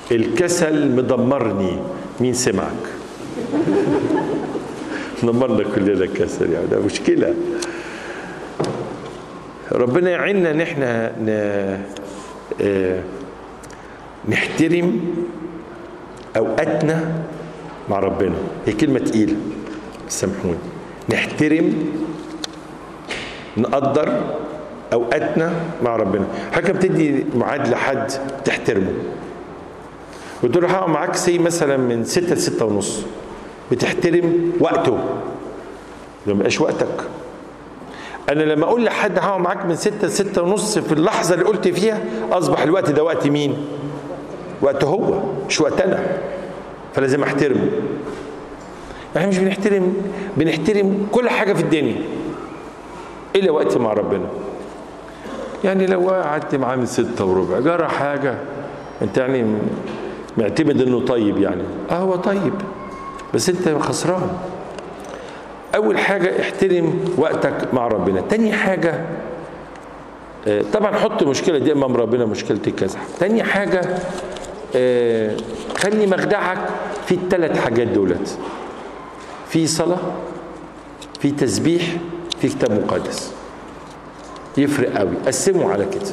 الكسل مدمرني مين سمعك دمرنا كلنا الكسل يعني ده مشكله ربنا يعيننا ان احنا ن... آه، نحترم اوقاتنا مع ربنا هي كلمه تقيله سامحوني نحترم نقدر اوقاتنا مع ربنا حاجه بتدي ميعاد لحد تحترمه بتقول له هقعد معاك سي مثلا من 6 ل 6 ونص بتحترم وقته ده ما يبقاش وقتك انا لما اقول لحد هقعد معاك من 6 ل 6 ونص في اللحظه اللي قلت فيها اصبح الوقت ده وقت مين وقته هو مش وقت انا فلازم احترمه احنا مش بنحترم بنحترم كل حاجه في الدنيا الا وقت مع ربنا يعني لو قعدت معاه من ستة وربع جرى حاجة انت يعني معتمد انه طيب يعني اه هو طيب بس انت خسران اول حاجة احترم وقتك مع ربنا تاني حاجة آه، طبعا حط مشكلة دي امام ربنا مشكلة الكسح تاني حاجة آه، خلي مخدعك في الثلاث حاجات دولت في صلاة في تسبيح في كتاب مقدس يفرق قوي قسموا على كده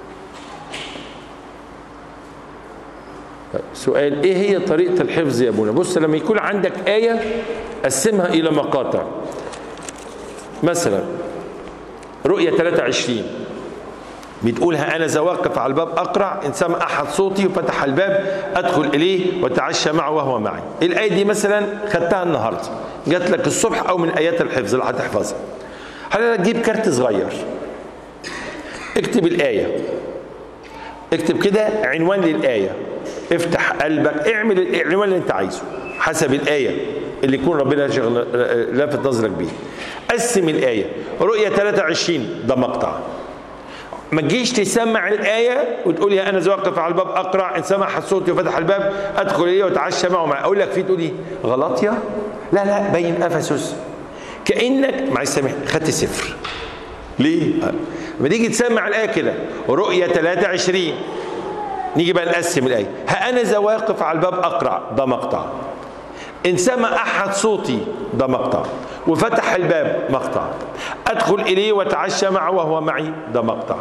سؤال ايه هي طريقة الحفظ يا ابونا بص لما يكون عندك آية قسمها إلى مقاطع مثلا رؤية 23 بتقولها أنا ذا واقف على الباب أقرع إن سمع أحد صوتي وفتح الباب أدخل إليه وتعشى معه وهو معي الآية دي مثلا خدتها النهاردة جات لك الصبح أو من آيات الحفظ اللي هتحفظها حضرتك تجيب كارت صغير اكتب الآية اكتب كده عنوان للآية افتح قلبك اعمل العنوان اللي انت عايزه حسب الآية اللي يكون ربنا شغل- لافت نظرك بيه قسم الآية رؤية 23 ده مقطع ما تجيش تسمع الآية وتقول يا أنا ذا واقف على الباب أقرع إن سمع صوتي وفتح الباب أدخل إليه وأتعشى معه معي أقول لك فيه تقول إيه غلطية لا لا بين أفسس كأنك معلش سامح خدت صفر ليه؟ لما تيجي تسمع الآية كده رؤية 23 نيجي بقى نقسم الآية ها أنا ذا واقف على الباب أقرع ده مقطع إن سمع أحد صوتي ده مقطع وفتح الباب مقطع أدخل إليه وأتعشى معه وهو معي ده مقطع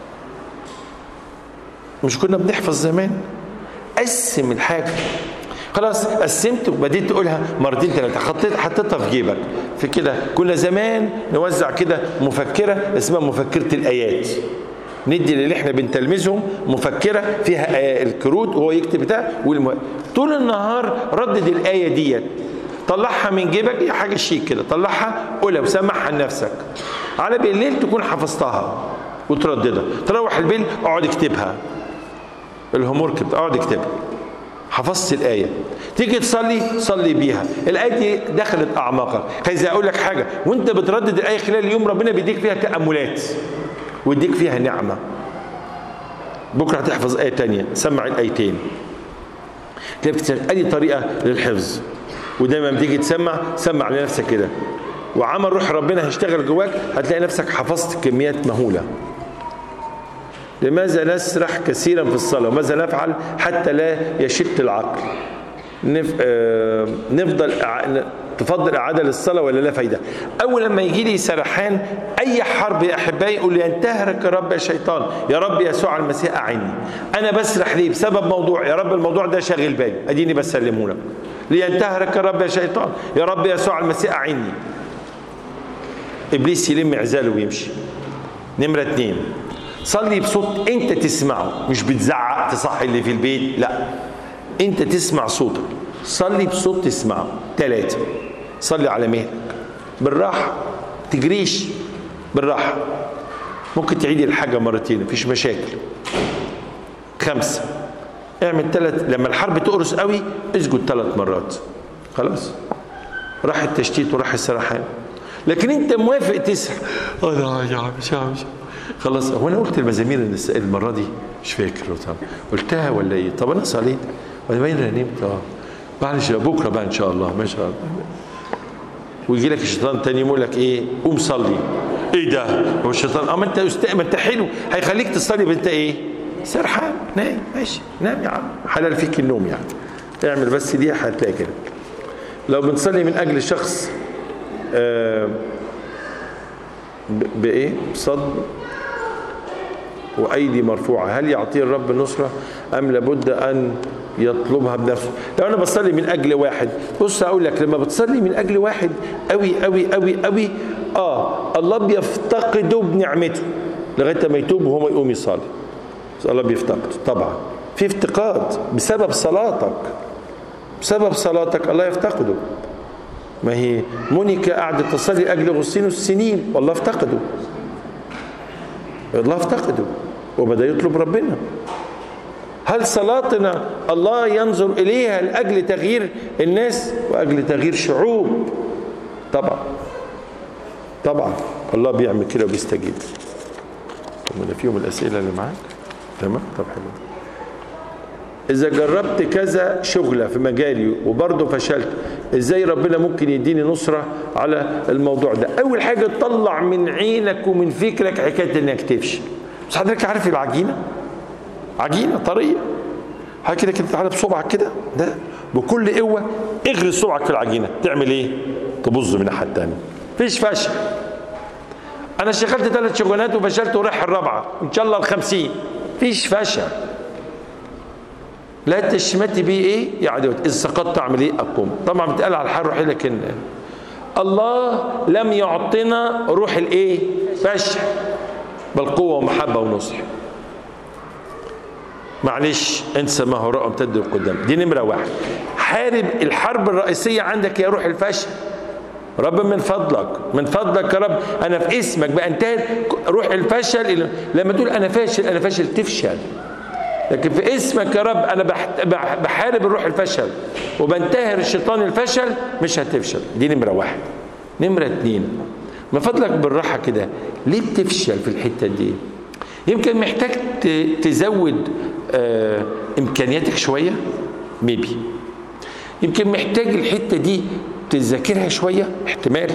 مش كنا بنحفظ زمان قسم الحاجة خلاص قسمت وبديت تقولها مرتين ثلاثة حطيت حطيتها في جيبك في كده كنا زمان نوزع كده مفكرة اسمها مفكرة الآيات ندي للي احنا بنتلمذهم مفكرة فيها آية الكروت وهو يكتب بتاع والم... طول النهار ردد الآية ديت طلعها من جيبك هي حاجة شيك كده طلعها قولها وسمعها لنفسك على بالليل تكون حفظتها وترددها تروح البيت اقعد اكتبها الهومورك بتاع- اقعد اكتبها حفظت الآية تيجي تصلي صلي بيها الآية دي دخلت أعماقك عايز أقول لك حاجة وأنت بتردد الآية خلال اليوم ربنا بيديك فيها تأملات ويديك فيها نعمة بكرة هتحفظ آية تانية سمع الآيتين تلاقي بتسمع أي طريقة للحفظ ودايما بتيجي تسمع سمع لنفسك كده وعمل روح ربنا هيشتغل جواك هتلاقي نفسك حفظت كميات مهولة لماذا نسرح كثيرا في الصلاة وماذا نفعل حتى لا يشت العقل نف... آه... نفضل أع... تفضل إعادة للصلاة ولا لا فايدة أول لما يجي لي سرحان أي حرب يا أحبائي يقول لي ينتهرك يا رب يا شيطان يا رب يسوع المسيح أعني أنا بسرح ليه بسبب موضوع يا رب الموضوع ده شاغل بالي أديني بسلمه لك لينتهرك يا رب يا شيطان يا رب يسوع المسيح أعني إبليس يلم عزاله ويمشي نمرة اتنين صلي بصوت انت تسمعه مش بتزعق تصحي اللي في البيت لا انت تسمع صوتك صلي بصوت تسمعه ثلاثة صلي على مهلك بالراحة تجريش بالراحة ممكن تعيدي الحاجة مرتين مفيش مشاكل خمسة اعمل ثلاث لما الحرب تقرص قوي اسجد ثلاث مرات خلاص راح التشتيت وراح السرحان لكن انت موافق تسرح انا يا عم مش عم خلاص هو انا قلت المزامير النس- المره دي مش فاكر طب قلتها ولا ايه طب انا صليت ولا باين انا نمت اه معلش بكره بقى ان شاء الله ما شاء الله ويجي لك الشيطان تاني يقول لك ايه قوم صلي ايه ده هو الشيطان اه ما انت أست- ما انت حلو هيخليك تصلي بس انت ايه سرحان نايم ماشي نام يا عم حلال فيك النوم يعني اعمل بس دي هتلاقي كده لو بنصلي من اجل شخص آه بايه صد وايدي مرفوعه هل يعطيه الرب نصره ام لابد ان يطلبها بنفسه لو انا بصلي من اجل واحد بص اقول لك لما بتصلي من اجل واحد قوي قوي قوي قوي اه الله بيفتقده بنعمته لغايه ما يتوب وهو يقوم يصلي الله بيفتقده طبعا في افتقاد بسبب صلاتك بسبب صلاتك الله يفتقده ما هي مونيكا قعدت تصلي اجل اغسطينوس سنين والله افتقده الله افتقده وبدا يطلب ربنا هل صلاتنا الله ينظر اليها لاجل تغيير الناس واجل تغيير شعوب طبعا طبعا الله بيعمل كده وبيستجيب طب ده فيهم الاسئله اللي معاك تمام طب حلو اذا جربت كذا شغله في مجالي وبرضه فشلت ازاي ربنا ممكن يديني نصره على الموضوع ده اول حاجه تطلع من عينك ومن فكرك حكايه انك تفشل بس حضرتك عارف العجينه عجينه طريه حاجه كده كده تعالى بصبعك كده ده بكل قوه اغرس صبعك في العجينه تعمل ايه تبظ من الناحيه الثانيه مفيش فشل انا اشتغلت ثلاث شغلانات وفشلت ورايح الرابعه ان شاء الله الخمسين مفيش فشل لا تشمتي بيه ايه يا عدوت اذا سقطت اعمل ايه اقوم طبعا بتقال على الحال روحي لكن الله لم يعطنا روح الايه فشل بل قوه ومحبه ونصح معلش انسى ما هو امتد القدام دي نمره واحد حارب الحرب الرئيسيه عندك يا روح الفشل رب من فضلك من فضلك يا رب انا في اسمك بانتهي روح الفشل لما تقول انا فاشل انا فاشل تفشل لكن في اسمك يا رب انا بحارب الروح الفشل وبنتهر الشيطان الفشل مش هتفشل دي نمره واحد نمره اتنين من فضلك بالراحه كده ليه بتفشل في الحته دي يمكن محتاج تزود آه امكانياتك شويه ميبي يمكن محتاج الحته دي تذاكرها شويه احتمال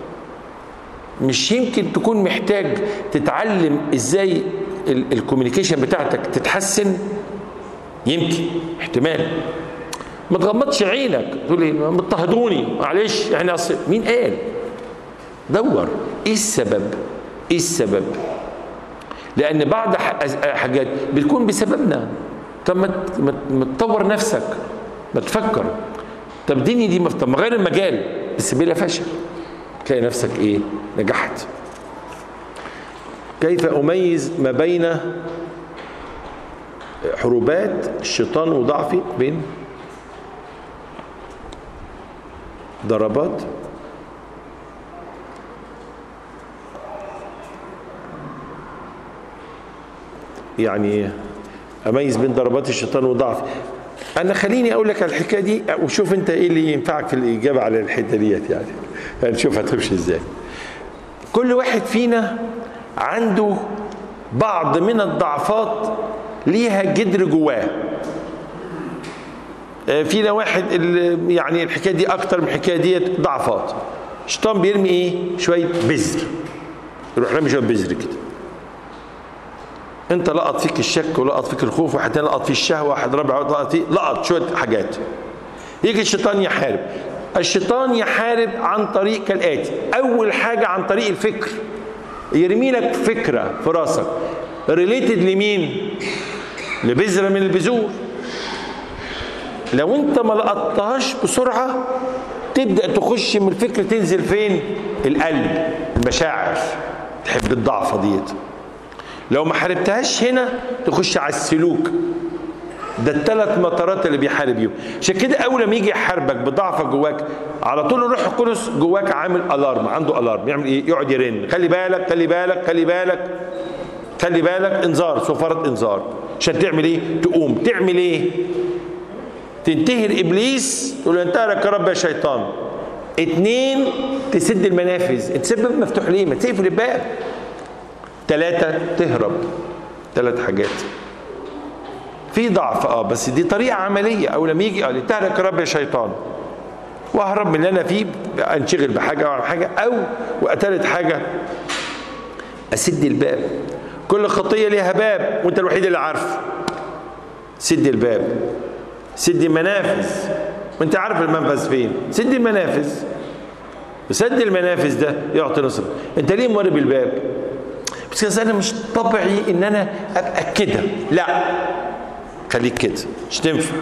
مش يمكن تكون محتاج تتعلم ازاي الكوميونيكيشن بتاعتك تتحسن يمكن احتمال ما تغمضش عينك تقول ايه مضطهدوني معلش يعني اصل مين قال دور ايه السبب ايه السبب لان بعض حاجات بتكون بسببنا طب ما تطور نفسك ما تفكر طب ديني دي طب ما غير المجال بس بلا فشل تلاقي نفسك ايه نجحت كيف اميز ما بين حروبات الشيطان وضعفي بين ضربات يعني اميز بين ضربات الشيطان وضعف انا خليني اقول لك على الحكايه دي وشوف انت ايه اللي ينفعك في الاجابه على الحته ديت يعني هنشوف هتمشي ازاي كل واحد فينا عنده بعض من الضعفات ليها جدر جواه فينا واحد اللي يعني الحكايه دي اكتر من الحكايه ديت ضعفات الشيطان بيرمي ايه شويه بذر يروح رامي شويه بذر كده انت لقط فيك الشك ولقط فيك الخوف واحد تاني لقط فيه الشهوه واحد رابع لقط فيه لقط شويه حاجات يجي الشيطان يحارب الشيطان يحارب عن طريق كالاتي اول حاجه عن طريق الفكر يرمي لك فكره في راسك ريليتد لمين لبذره من البذور لو انت ما لقطتهاش بسرعه تبدا تخش من الفكر تنزل فين القلب المشاعر تحب الضعفه ديت لو ما حاربتهاش هنا تخش على السلوك ده الثلاث مطارات اللي بيحارب بيهم عشان كده اول ما يجي يحاربك بضعفك جواك على طول الروح القدس جواك عامل الارم عنده الارم يعمل ايه يقعد يرن خلي بالك خلي بالك خلي بالك خلي بالك انذار صفاره انذار عشان تعمل ايه تقوم تعمل ايه تنتهر ابليس تقول له انتهرك يا رب يا شيطان اتنين تسد المنافذ تسبب مفتوح ليه ما تقفل الباب ثلاثة تهرب ثلاث حاجات في ضعف اه بس دي طريقة عملية أو لما يجي قال انتهرك يا رب يا شيطان واهرب من اللي انا فيه انشغل بحاجة او حاجة او وثالث حاجة اسد الباب كل خطيه ليها باب وانت الوحيد اللي عارفه سد الباب سد المنافذ وانت عارف المنفذ فين سد المنافذ وسد المنافذ ده يعطي نصر انت ليه مر بالباب بس انا مش طبيعي ان انا ابقى كده لا خليك كده مش تنفع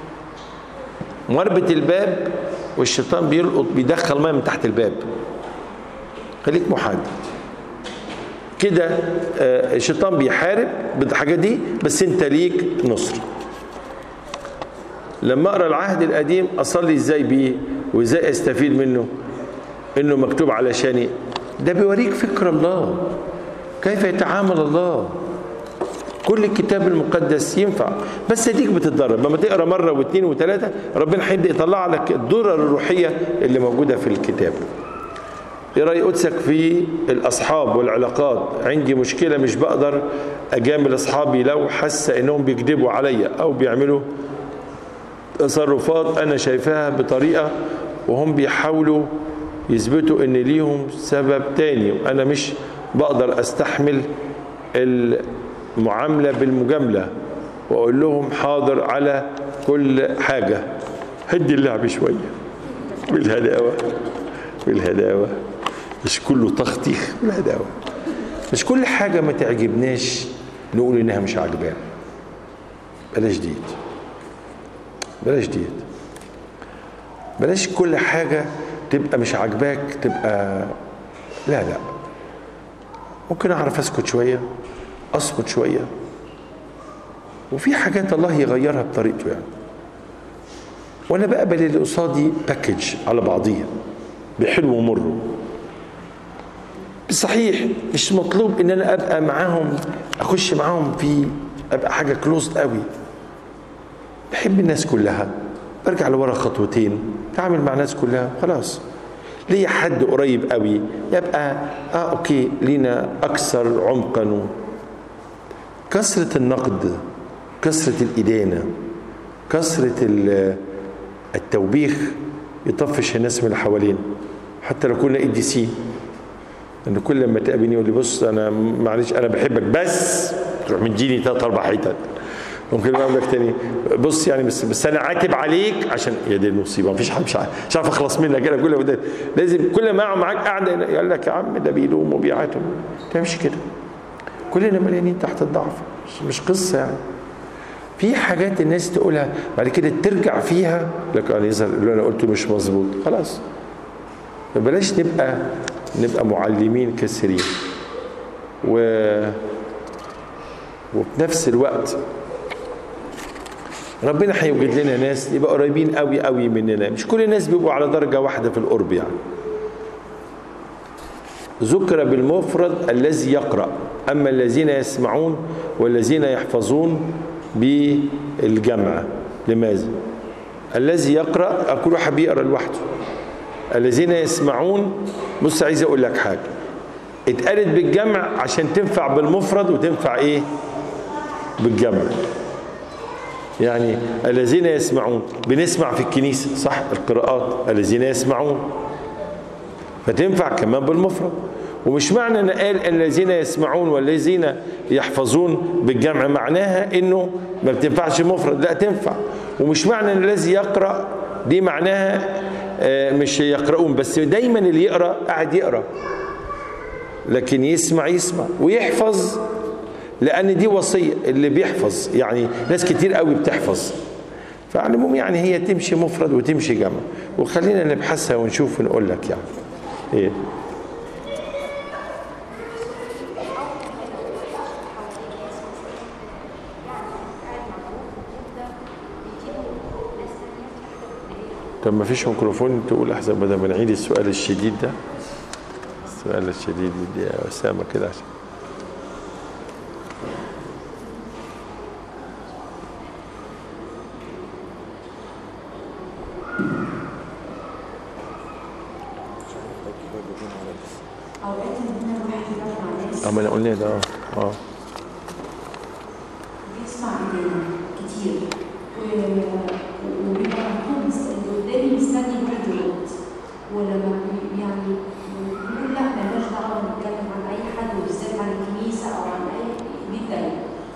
مربة الباب والشيطان بيلقط بيدخل ميه من تحت الباب خليك محدد كده الشيطان بيحارب بالحاجات دي بس انت ليك نصر لما اقرا العهد القديم اصلي ازاي بيه وازاي استفيد منه انه مكتوب علشاني ده بيوريك فكر الله كيف يتعامل الله كل الكتاب المقدس ينفع بس اديك بتتدرب لما تقرا مره واثنين وثلاثه ربنا هيبدا يطلع لك الدرر الروحيه اللي موجوده في الكتاب ايه راي قدسك في الاصحاب والعلاقات عندي مشكله مش بقدر اجامل اصحابي لو حاسه انهم بيكذبوا عليا او بيعملوا تصرفات انا شايفاها بطريقه وهم بيحاولوا يثبتوا ان ليهم سبب تاني وانا مش بقدر استحمل المعامله بالمجامله واقول لهم حاضر على كل حاجه هدي اللعب شويه بالهداوه بالهداوه مش كله تخطيخ بالهداوه مش كل حاجه ما تعجبناش نقول انها مش عاجبانا بلاش ديت بلاش ديت بلاش كل حاجه تبقى مش عاجباك تبقى لا لا ممكن اعرف اسكت شويه اسكت شويه وفي حاجات الله يغيرها بطريقته يعني وانا بقبل اللي قصادي باكج على بعضيها بحلو ومر صحيح مش مطلوب ان انا ابقى معاهم اخش معاهم في ابقى حاجه كلوزد قوي بحب الناس كلها برجع لورا خطوتين تعامل مع الناس كلها خلاص ليا حد قريب قوي يبقى اه اوكي لينا اكثر عمقا كثرة النقد كثرة الإدانة كثرة التوبيخ يطفش الناس من اللي حوالينا حتى لو كنا اي دي سي ان كل لما تقابلني يقول لي بص انا معلش انا بحبك بس تروح مديني ثلاث اربع حتت ممكن اقول لك تاني بص يعني بس بس انا عاتب عليك عشان هي دي المصيبه مفيش حد مش عارف, مش عارف اخلص منك كده كل لازم كل ما اقعد معاك قاعده يقول لك يا عم ده بيلوم وبيعاتب ما تعملش كده كلنا مليانين تحت الضعف مش, مش قصه يعني في حاجات الناس تقولها بعد كده ترجع فيها لك انا يظهر اللي انا قلته مش مظبوط خلاص بلاش نبقى نبقى معلمين كثيرين و وفي نفس الوقت ربنا هيوجد لنا ناس يبقى قريبين قوي قوي مننا مش كل الناس بيبقوا على درجة واحدة في القرب يعني ذكر بالمفرد الذي يقرأ أما الذين يسمعون والذين يحفظون بالجمع لماذا الذي يقرأ كل واحد بيقرأ لوحده الذين يسمعون بص عايز أقول لك حاجة اتقالت بالجمع عشان تنفع بالمفرد وتنفع ايه بالجمع يعني الذين يسمعون بنسمع في الكنيسة صح القراءات الذين يسمعون فتنفع كمان بالمفرد ومش معنى ان قال الذين يسمعون والذين يحفظون بالجمع معناها انه ما بتنفعش مفرد لا تنفع ومش معنى ان الذي يقرا دي معناها مش يقرؤون بس دايما اللي يقرا قاعد يقرا لكن يسمع يسمع ويحفظ لان دي وصيه اللي بيحفظ يعني ناس كتير قوي بتحفظ فعلى العموم يعني هي تمشي مفرد وتمشي جمع وخلينا نبحثها ونشوف ونقول لك يعني ايه طب ما فيش ميكروفون تقول احسن بدل ما نعيد السؤال الشديد ده السؤال الشديد دي يا اسامه كده عشان اوقات ان انا الواحد يقعد مع ناس اه ما انا قلنا ده اه اه بيسمع كتير كتير و- وبيبقى مطلوب مست- اللي قدامي مستني الواحد يرد ولما بي- يعني بيقول لا مالناش دعوه نتكلم عن اي حد وبالذات عن الكنيسه او عن اي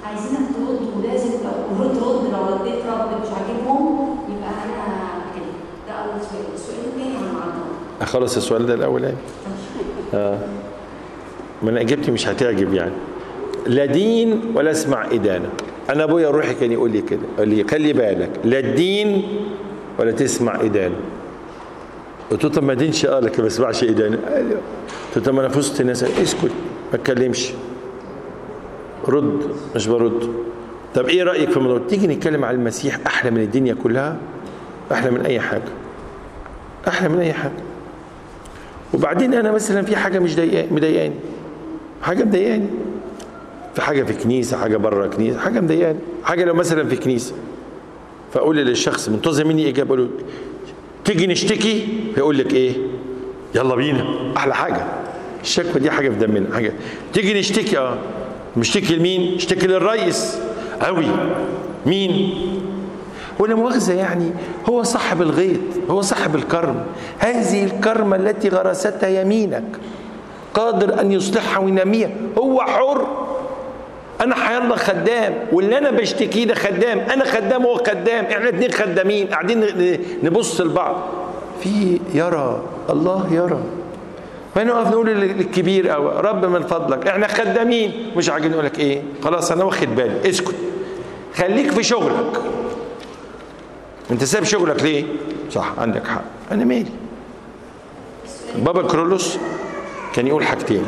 عايزينك ترد ولازم لو ترد لو رديت رد مش عاجبهم يبقى انا كده ده اول سؤال السؤال الثاني عن العضله اخلص السؤال ده الاولاني اه ما انا اجابتي مش هتعجب يعني لا دين ولا اسمع ادانه انا ابويا الروحي كان يقول لي كده قال لي خلي بالك لا الدين ولا تسمع ادانه قلت له طب ما دينش اه لك ما بسمعش ادانه قال لي قلت له طب ما انا في وسط الناس قال اسكت ما تكلمش رد مش برد طب ايه رايك في الموضوع تيجي نتكلم على المسيح احلى من الدنيا كلها احلى من اي حاجه احلى من اي حاجه وبعدين انا مثلا في حاجه مش ضايقاني مضايقاني حاجه مضايقاني في حاجه في كنيسه حاجه بره كنيسه حاجه مضايقاني حاجه لو مثلا في كنيسه فاقول للشخص منتظر مني اجابه اقول له تيجي نشتكي فيقول لك ايه يلا بينا احلى حاجه الشكوى دي حاجه في دمنا حاجه تيجي نشتكي اه نشتكي لمين نشتكي للرئيس قوي مين ولا مؤاخذة يعني هو صاحب الغيط هو صاحب الكرم هذه الكرمة التي غرستها يمينك قادر أن يصلحها وينميها هو حر أنا حيالله خدام واللي أنا بشتكيه ده خدام أنا خدام وهو خدام إحنا اتنين خدامين قاعدين نبص لبعض في يرى الله يرى فنقف نقول للكبير أو رب من فضلك احنا خدامين مش عاجبني نقول لك ايه خلاص انا واخد بالي اسكت خليك في شغلك انت سايب شغلك ليه صح عندك حق انا مالي بابا كرولوس كان يقول حاجتين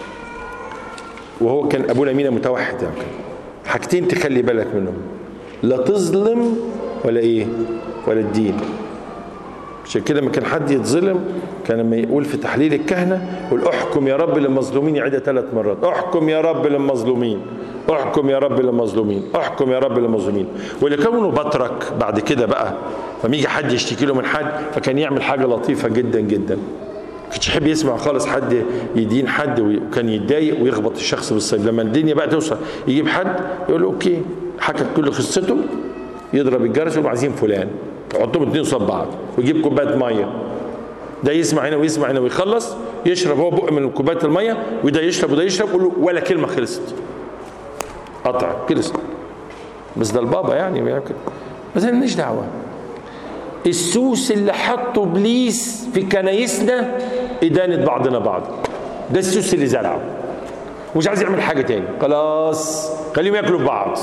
وهو كان ابونا مينا متوحد يعني حاجتين تخلي بالك منهم لا تظلم ولا ايه ولا الدين عشان كده لما كان حد يتظلم كان لما يقول في تحليل الكهنه يقول احكم يا رب للمظلومين يعيدها ثلاث مرات احكم يا رب للمظلومين احكم يا رب للمظلومين احكم يا رب للمظلومين ولكونه بطرك بعد كده بقى فما يجي حد يشتكي له من حد فكان يعمل حاجه لطيفه جدا جدا كنتش يحب يسمع خالص حد يدين حد وكان يتضايق ويخبط الشخص بالصيف لما الدنيا بقى توصل يجيب حد يقول له اوكي حكى كل قصته يضرب الجرس يقول عايزين فلان يحطهم اثنين قصاد بعض ويجيب كوبايه ميه ده يسمع هنا ويسمع هنا ويخلص يشرب هو بق من كوبايه الميه وده يشرب وده يشرب يقول له ولا كلمه خلصت قطع خلص بس ده البابا يعني بيعمل كده بس مالناش دعوه السوس اللي حطه ابليس في كنايسنا ادانه بعضنا بعض ده السوس اللي زرعه ومش عايز يعمل حاجه تاني خلاص خليهم ياكلوا في بعض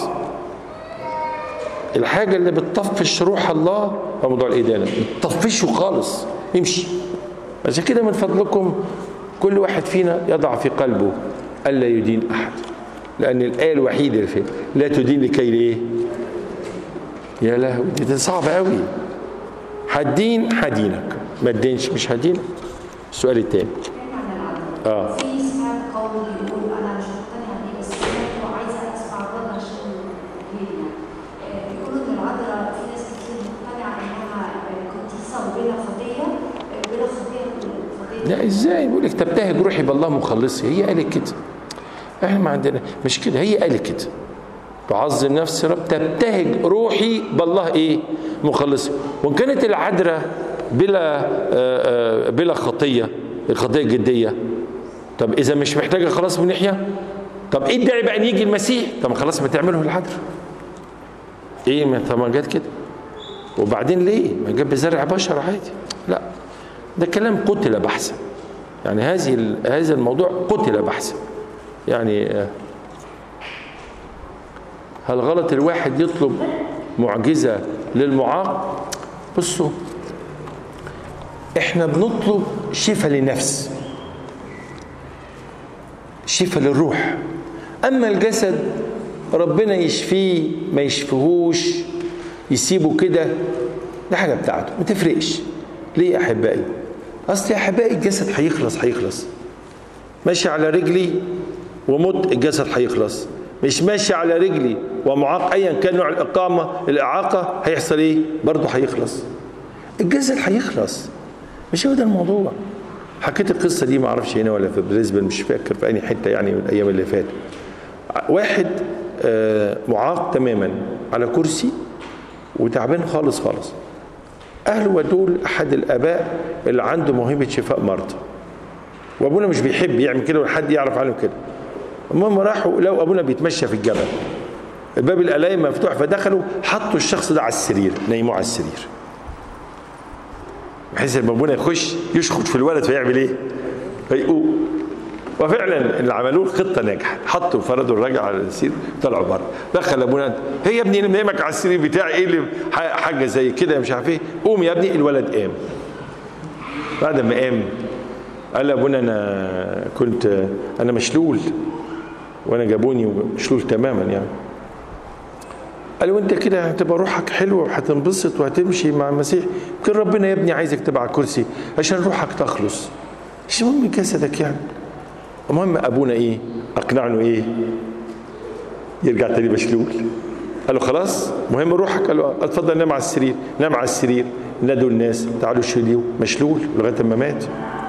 الحاجة اللي بتطفش روح الله هو موضوع الإدانة بتطفشه خالص يمشي عشان كده من فضلكم كل واحد فينا يضع في قلبه ألا يدين أحد لأن الآية الوحيدة اللي فيه لا تدين لكي لإيه؟ يا لهوي دي, دي صعبة قوي هدين هدينك ما تدينش مش هدينك السؤال التاني اه في ساعات قول يقول انا مش مقتنع بيه بس سمعته عايزه اسمع الرد عشان غيري يعني بيقولوا ان العذراء في ناس كتير مقتنعه انها قديسه وبلا خطيه بلا خطيه خطيه لا ازاي بيقول لك تبتهج روحي بالله مخلصي هي قالت كده احنا ما عندنا مش كده هي قالت كده تعظم نفسي رب تبتهج روحي بالله ايه مخلصي وان كانت العذراء بلا آآ آآ بلا خطيه الخطيه الجديه طب اذا مش محتاجه خلاص من ناحيه طب ايه الداعي بقى ان يجي المسيح طب ما خلاص ما تعمله العذراء ايه ما طب ما جت كده وبعدين ليه ما جاب بزرع بشر عادي لا ده كلام قتل بحثا يعني هذه هذا الموضوع قتل بحثا يعني هل غلط الواحد يطلب معجزة للمعاق بصوا احنا بنطلب شفاء للنفس شفاء للروح اما الجسد ربنا يشفيه ما يشفيهوش يسيبه كده دي حاجه بتاعته ما تفرقش ليه يا احبائي اصل يا احبائي الجسد هيخلص هيخلص ماشي على رجلي ومت الجسد هيخلص مش ماشي على رجلي ومعاق ايا كان نوع الاقامه الاعاقه هيحصل ايه برضه هيخلص الجسد هيخلص مش هو ده الموضوع حكيت القصه دي ما اعرفش هنا ولا في بريسبن مش فاكر في اي حته يعني من الايام اللي فاتت واحد معاق تماما على كرسي وتعبان خالص خالص اهله ودول احد الاباء اللي عنده موهبه شفاء مرضى وابونا مش بيحب يعمل كده ولا حد يعرف عنه كده المهم راحوا لو ابونا بيتمشى في الجبل الباب القلايم مفتوح فدخلوا حطوا الشخص ده على السرير نيموه على السرير بحيث لما ابونا يخش يشخط في الولد فيعمل ايه؟ فيقوم وفعلا اللي عملوه الخطه نجحت حطوا فردوا الراجل على السرير طلعوا بره دخل ابونا هي يا ابني اللي نايمك على السرير بتاعي ايه اللي حاجه زي كده مش عارف ايه قوم يا ابني الولد قام بعد ما قام قال ابونا انا كنت انا مشلول وانا جابوني مشلول تماما يعني قال له انت كده هتبقى روحك حلوه وهتنبسط وهتمشي مع المسيح يمكن ربنا يا ابني عايزك تبقى على الكرسي عشان روحك تخلص مش مهم جسدك يعني المهم ابونا ايه اقنع له ايه يرجع تاني مشلول قال له خلاص مهم روحك قال له اتفضل نام على السرير نام على السرير نادوا الناس تعالوا شيلوه مشلول لغايه ما مات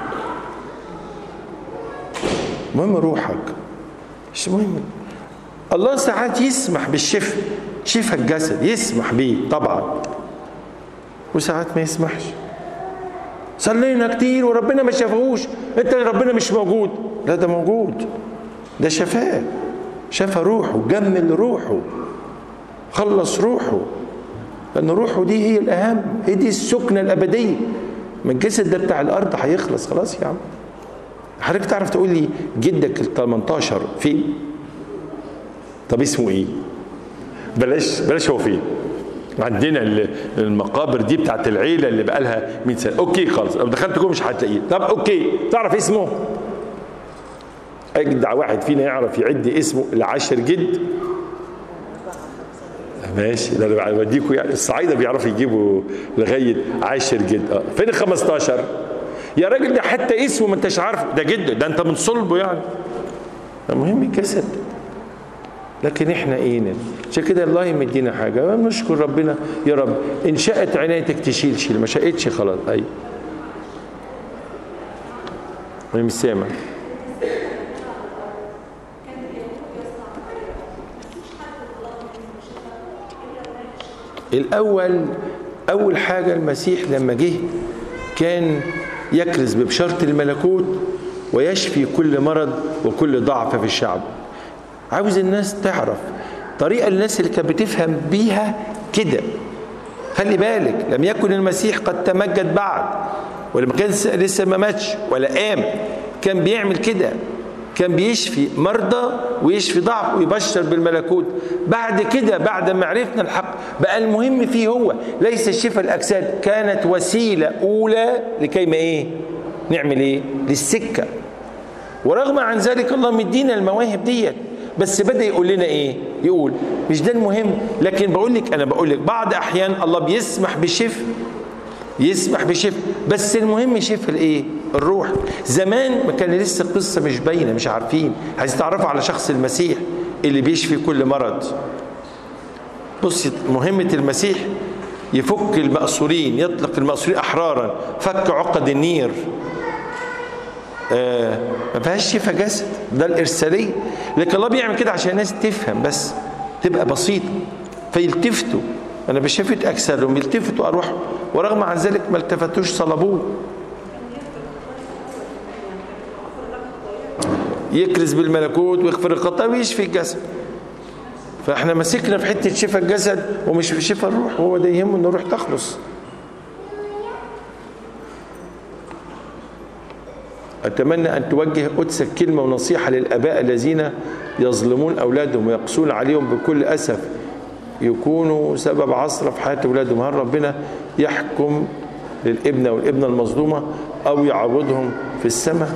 مهم روحك مش مهم الله ساعات يسمح بالشفاء شفاء الجسد يسمح بيه طبعا وساعات ما يسمحش صلينا كتير وربنا ما شافهوش انت ربنا مش موجود لا ده موجود ده شفاه شفى روحه جمل روحه خلص روحه لان روحه دي هي الاهم هي دي السكنه الابديه ما الجسد ده بتاع الارض هيخلص خلاص يا عم حضرتك تعرف تقول لي جدك ال 18 فين؟ طب اسمه ايه؟ بلاش بلاش هو فين؟ عندنا المقابر دي بتاعت العيله اللي بقى لها 100 سنه اوكي خالص لو دخلت جوه مش هتلاقيه طب اوكي تعرف اسمه؟ اجدع واحد فينا يعرف يعد اسمه العاشر جد ماشي ده انا بديكوا يعني الصعايده بيعرفوا يجيبوا لغايه عاشر جد اه فين ال 15 يا راجل ده حتى اسمه ما انتش عارفه ده جد ده انت من صلبه يعني المهم الجسد لكن احنا ايه عشان كده الله يمدينا حاجه نشكر ربنا يا رب ان شاءت عنايتك تشيل شيل ما شاءتش خلاص اي انا مش سامع الاول اول حاجه المسيح لما جه كان يكرز ببشاره الملكوت ويشفي كل مرض وكل ضعف في الشعب عاوز الناس تعرف طريقه الناس اللي كانت بتفهم بيها كده خلي بالك لم يكن المسيح قد تمجد بعد ولما كان لسه ما ماتش ولا قام كان بيعمل كده كان بيشفي مرضى ويشفي ضعف ويبشر بالملكوت بعد كده بعد ما عرفنا الحق بقى المهم فيه هو ليس شفاء الاجساد كانت وسيله اولى لكي ما ايه نعمل ايه للسكه ورغم عن ذلك الله مدينا المواهب ديت بس بدا يقول لنا ايه يقول مش ده المهم لكن بقول لك انا بقول لك بعض احيان الله بيسمح بشفاء يسمح بشفاء بس المهم شفاء الايه الروح زمان ما كان لسه القصه مش باينه مش عارفين عايز تعرفوا على شخص المسيح اللي بيشفي كل مرض بص مهمه المسيح يفك المأسورين يطلق المأسورين أحرارا فك عقد النير آه ما فيهاش شفاء جسد ده الإرسالية لكن الله بيعمل كده عشان الناس تفهم بس تبقى بسيطة فيلتفتوا أنا بشفت أجسادهم يلتفتوا أروحهم ورغم عن ذلك ما التفتوش صلبوه يكرز بالملكوت ويغفر الخطايا ويشفي الجسد فاحنا مسكنا في حته شفاء الجسد ومش في شفاء الروح وهو ده يهمه ان الروح تخلص أتمنى أن توجه قدسك كلمة ونصيحة للآباء الذين يظلمون أولادهم ويقسون عليهم بكل أسف يكونوا سبب عصر في حياة أولادهم هل ربنا يحكم للابنة والابنة المظلومة أو يعوضهم في السماء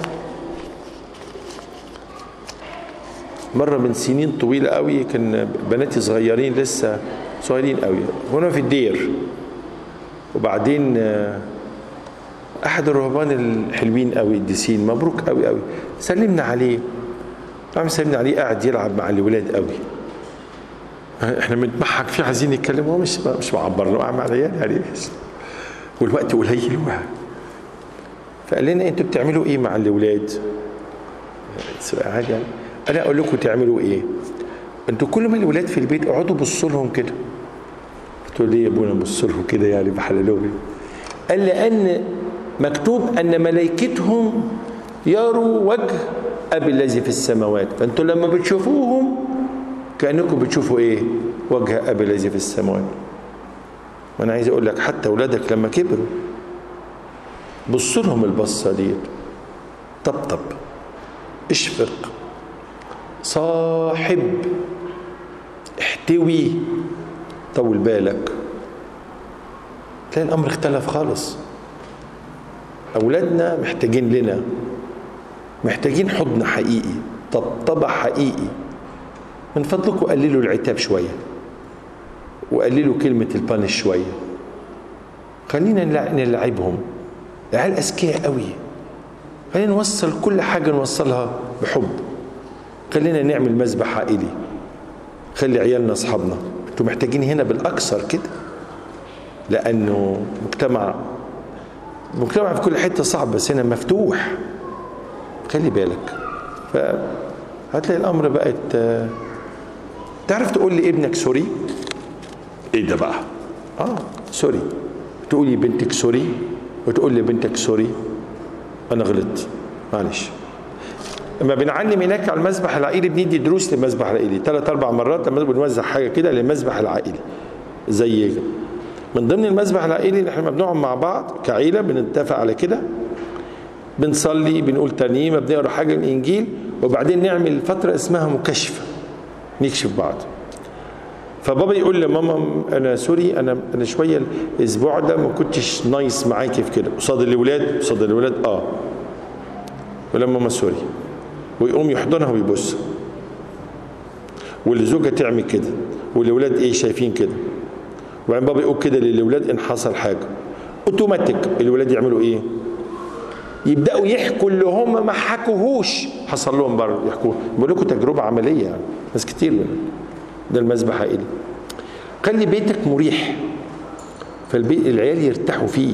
مرة من سنين طويلة قوي كان بناتي صغيرين لسه صغيرين قوي هنا في الدير وبعدين أحد الرهبان الحلوين قوي الديسين مبروك قوي قوي سلمنا عليه قام سلمنا عليه قاعد يلعب مع الولاد قوي احنا بنضحك فيه عايزين نتكلم هو مش مش معبر له قاعد مع العيال يعني والوقت قليل فقال لنا انتوا بتعملوا ايه مع الاولاد؟ سؤال عادي يعني انا اقول لكم تعملوا ايه انتوا كل ما الولاد في البيت اقعدوا بصوا لهم كده قلت له ليه يا ابونا نبص لهم كده يعني بحللهم ايه قال لان مكتوب ان ملائكتهم يروا وجه ابي الذي في السماوات فانتوا لما بتشوفوهم كانكم بتشوفوا ايه وجه ابي الذي في السماوات وانا عايز اقول لك حتى اولادك لما كبروا بص لهم البصه دي طبطب اشفق صاحب احتوي طول بالك تلاقي الامر اختلف خالص اولادنا محتاجين لنا محتاجين حضن حقيقي طبطبه حقيقي من فضلكم قللوا العتاب شويه وقللوا كلمه البانش شويه خلينا نلعبهم العيال اذكياء قوي خلينا نوصل كل حاجه نوصلها بحب خلينا نعمل مذبح عائلي خلي عيالنا اصحابنا انتوا محتاجين هنا بالاكثر كده لانه مجتمع مجتمع في كل حته صعب بس هنا مفتوح خلي بالك فهتلاقي الامر بقت تعرف تقول لابنك سوري ايه ده بقى اه سوري تقولي بنتك سوري وتقول لبنتك سوري انا غلطت معلش لما بنعلم هناك على المذبح العائلي بندي دروس للمذبح العائلي ثلاث اربع مرات لما بنوزع حاجه كده للمذبح العائلي زي من ضمن المذبح العائلي اللي احنا بنقعد مع بعض كعيله بنتفق على كده بنصلي بنقول ترنيمه بنقرا حاجه من الانجيل وبعدين نعمل فتره اسمها مكاشفه نكشف بعض فبابا يقول لماما انا سوري انا انا شويه الاسبوع ده ما كنتش نايس معاكي في كده قصاد الاولاد قصاد الاولاد اه ولا ماما سوري ويقوم يحضنها ويبص والزوجه تعمل كده والاولاد ايه شايفين كده وبعدين بابا يقول كده للاولاد ان حصل حاجه اوتوماتيك الاولاد يعملوا ايه يبداوا يحكوا اللي هم ما حكوهوش حصل لهم بره يحكوا بقول لكم تجربه عمليه يعني ناس كتير منهم ده المذبح عائلي خلي بيتك مريح فالبيت العيال يرتاحوا فيه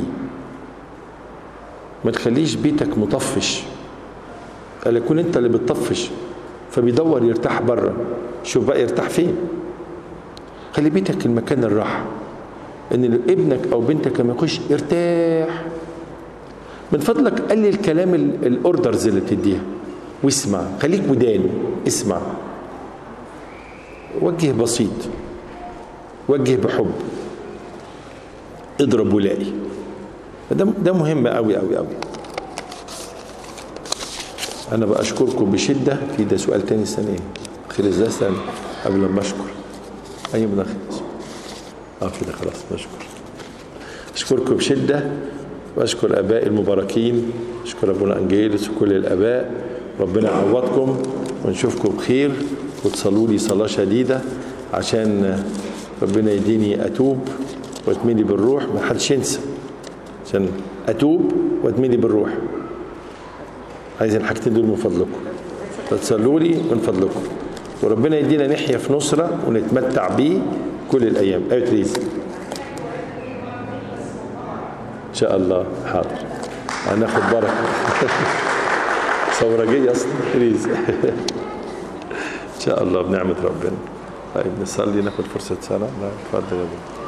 ما تخليش بيتك مطفش قال يكون انت اللي بتطفش فبيدور يرتاح بره شوف بقى يرتاح فين خلي بيتك المكان الراحه ان ابنك او بنتك لما يخش ارتاح من فضلك قلل كلام الاوردرز اللي بتديها واسمع خليك ودان اسمع وجه بسيط وجه بحب اضرب ولاقي ده ده مهم قوي قوي قوي انا بشكركم بشده في ده سؤال تاني ثانيه خير ازاي استنى قبل ما اشكر اي من خلص اه كده خلاص بشكر اشكركم بشده واشكر ابائي المباركين اشكر ابونا انجيلس وكل الاباء ربنا يعوضكم ونشوفكم بخير وتصلوا لي صلاه شديده عشان ربنا يديني اتوب واتملي بالروح ما حدش ينسى عشان اتوب واتملي بالروح عايز الحاجتين دول من فضلكم فتصلوا لي من فضلكم وربنا يدينا نحيا في نصرة ونتمتع بيه كل الأيام أيوة تريز إن شاء الله حاضر هناخد بركة ثورجية أصلا تريز إن شاء الله بنعمة ربنا طيب نصلي ناخد فرصة صلاة لا اتفضل يا ابو